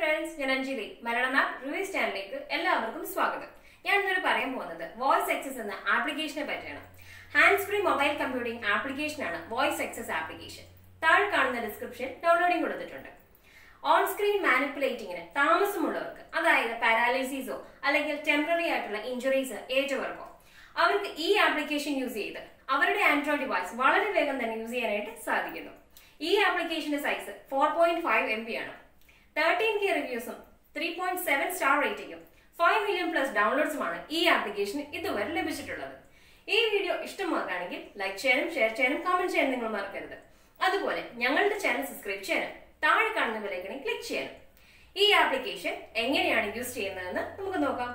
friends ഞാൻ Anjali Malayalam app reviews ചാനലിലേക്ക് എല്ലാവർക്കും സ്വാഗതം ഞാൻ ഇന്നൊരു പറയാൻ പോകുന്നത് വോയിസ് എക്സസ് എന്ന ആപ്ലിക്കേഷനെ പറ്റിയാണ് ഹാൻഡ്സ് ഫ്രീ മൊബൈൽ കമ്പ്യൂട്ടിംഗ് ആപ്ലിക്കേഷനാണ് വോയിസ് എക്സസ് ആപ്ലിക്കേഷൻ താഴെ കാണുന്ന ഡിസ്ക്രിപ്ഷൻ ഡൗൺലോഡിംഗ് കൊടുത്തിട്ടുണ്ട് ഓൺ സ്ക്രീൻ മാനിപ്പുലേറ്റിംഗിന് താമസമുള്ളവർക്ക് അതായത് പാരാലിസിസോ അല്ലെങ്കിൽ ടെമ്പററി ആയിട്ടുള്ള ഇഞ്ചുറീസ് ഏറ്റവർക്കോ അവർക്ക് ഈ ആപ്ലിക്കേഷൻ യൂസ് ചെയ്ത് അവരുടെ ആൻഡ്രോയിഡ് ഡിവൈസ് വളരെ വേഗം തന്നെ യൂസ് ചെയ്യാനായിട്ട് സാധിക്കുന്നു ഈ ആപ്ലിക്കേഷന്റെ size four point five M B ആണ് തേർട്ടീൻ കെ റിവ്യൂസും ത്രീ പോയിന്റ് സെവൻ സ്റ്റാർ റേറ്റിംഗും ഫൈവ് മില്യൺ പ്ലസ് ഡൗൺലോഡ്സുമാണ് ഈ ആപ്ലിക്കേഷൻ ഇതുവരെ ലഭിച്ചിട്ടുള്ളത് ഈ വീഡിയോ ഇഷ്ടമാകുകയാണെങ്കിൽ ലൈക്ക് ചെയ്യാനും ഷെയർ ചെയ്യാനും കമന്റ് ചെയ്യാനും നിങ്ങൾ മറക്കരുത് അതുപോലെ ഞങ്ങളുടെ ചാനൽ സബ്സ്ക്രൈബ് ചെയ്യാനും താഴെ കാണുന്ന ബെലൈക്കണിൽ ക്ലിക്ക് ചെയ്യാനും ഈ ആപ്ലിക്കേഷൻ എങ്ങനെയാണ് യൂസ് ചെയ്യുന്നതെന്ന് നമുക്ക് നോക്കാം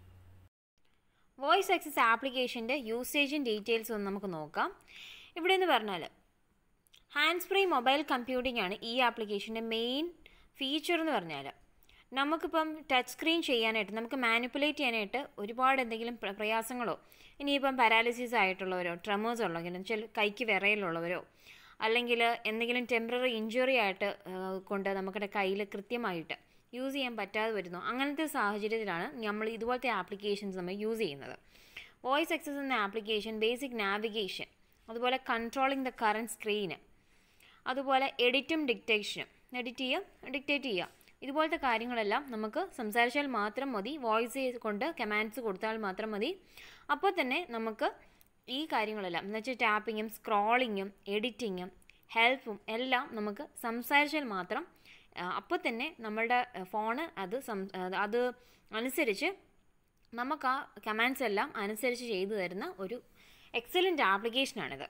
വോയിസ് ആക്സസ് ആപ്ലിക്കേഷൻ്റെ യൂസേജും ഡീറ്റെയിൽസും ഒന്ന് നമുക്ക് നോക്കാം ഇവിടെ എന്ന് പറഞ്ഞാൽ ഹാൻഡ്സ് ഫ്രീ മൊബൈൽ കമ്പ്യൂട്ടിംഗ് ആണ് ഈ ആപ്ലിക്കേഷൻ്റെ മെയിൻ ഫീച്ചർ എന്ന് പറഞ്ഞാൽ നമുക്കിപ്പം ടച്ച് സ്ക്രീൻ ചെയ്യാനായിട്ട് നമുക്ക് മാനിപ്പുലേറ്റ് ചെയ്യാനായിട്ട് ഒരുപാട് എന്തെങ്കിലും പ്ര- പ്രയാസങ്ങളോ ഇനിയിപ്പം പാരാലിസിസ് ആയിട്ടുള്ളവരോ ട്രമേഴ്സ് ഉള്ളവരോ വെച്ചാൽ കൈക്ക് വിറയലുള്ളവരോ അല്ലെങ്കിൽ എന്തെങ്കിലും ടെമ്പററി ഇഞ്ചുറി ആയിട്ട് ആ, കൊണ്ട് നമ്മുടെ കയ്യിൽ കൃത്യമായിട്ട് യൂസ് ചെയ്യാൻ പറ്റാതെ വരുന്നു അങ്ങനത്തെ സാഹചര്യത്തിലാണ് നമ്മൾ ഇതുപോലത്തെ ആപ്ലിക്കേഷൻസ് നമ്മൾ യൂസ് ചെയ്യുന്നത് വോയിസ് എക്സസ് എന്ന ആപ്ലിക്കേഷൻ ബേസിക് നാവിഗേഷൻ അതുപോലെ കൺട്രോളിങ് ദ കറണ്ട് സ്ക്രീന് അതുപോലെ എഡിറ്റും ഡിക്റ്റേഷനും എഡിറ്റ് ചെയ്യുക ഡിക്റ്റേറ്റ് ചെയ്യുക ഇതുപോലത്തെ കാര്യങ്ങളെല്ലാം നമുക്ക് സംസാരിച്ചാൽ മാത്രം മതി വോയിസ് കൊണ്ട് കമാൻഡ്സ് കൊടുത്താൽ മാത്രം മതി അപ്പോൾ തന്നെ നമുക്ക് ഈ കാര്യങ്ങളെല്ലാം എന്ന് വെച്ചാൽ ടാപ്പിങ്ങും സ്ക്രോളിങ്ങും എഡിറ്റിങ്ങും ഹെൽപ്പും എല്ലാം നമുക്ക് സംസാരിച്ചാൽ മാത്രം അപ്പോൾ തന്നെ നമ്മളുടെ ഫോണ് അത് സം അത് അനുസരിച്ച് നമുക്ക് ആ കമാൻഡ്സ് എല്ലാം അനുസരിച്ച് ചെയ്തു തരുന്ന ഒരു എക്സലൻ്റ് ആപ്ലിക്കേഷനാണിത്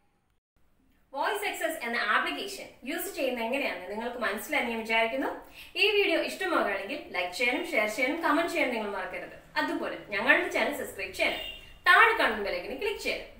വോയിസ് എക്സസ് എന്ന ആപ്ലിക്കേഷൻ യൂസ് ചെയ്യുന്നത് എങ്ങനെയാണെന്ന് നിങ്ങൾക്ക് മനസ്സിലായി ഞാൻ വിചാരിക്കുന്നു ഈ വീഡിയോ ഇഷ്ടമാകുകയാണെങ്കിൽ ലൈക്ക് ചെയ്യാനും ഷെയർ ചെയ്യാനും കമന്റ് ചെയ്യാനും നിങ്ങൾ മറക്കരുത് അതുപോലെ ഞങ്ങളുടെ ചാനൽ സബ്സ്ക്രൈബ് ചെയ്യാനും താഴെ കാണുന്ന ബെലൈക്കനെ ക്ലിക്ക് ചെയ്യാനും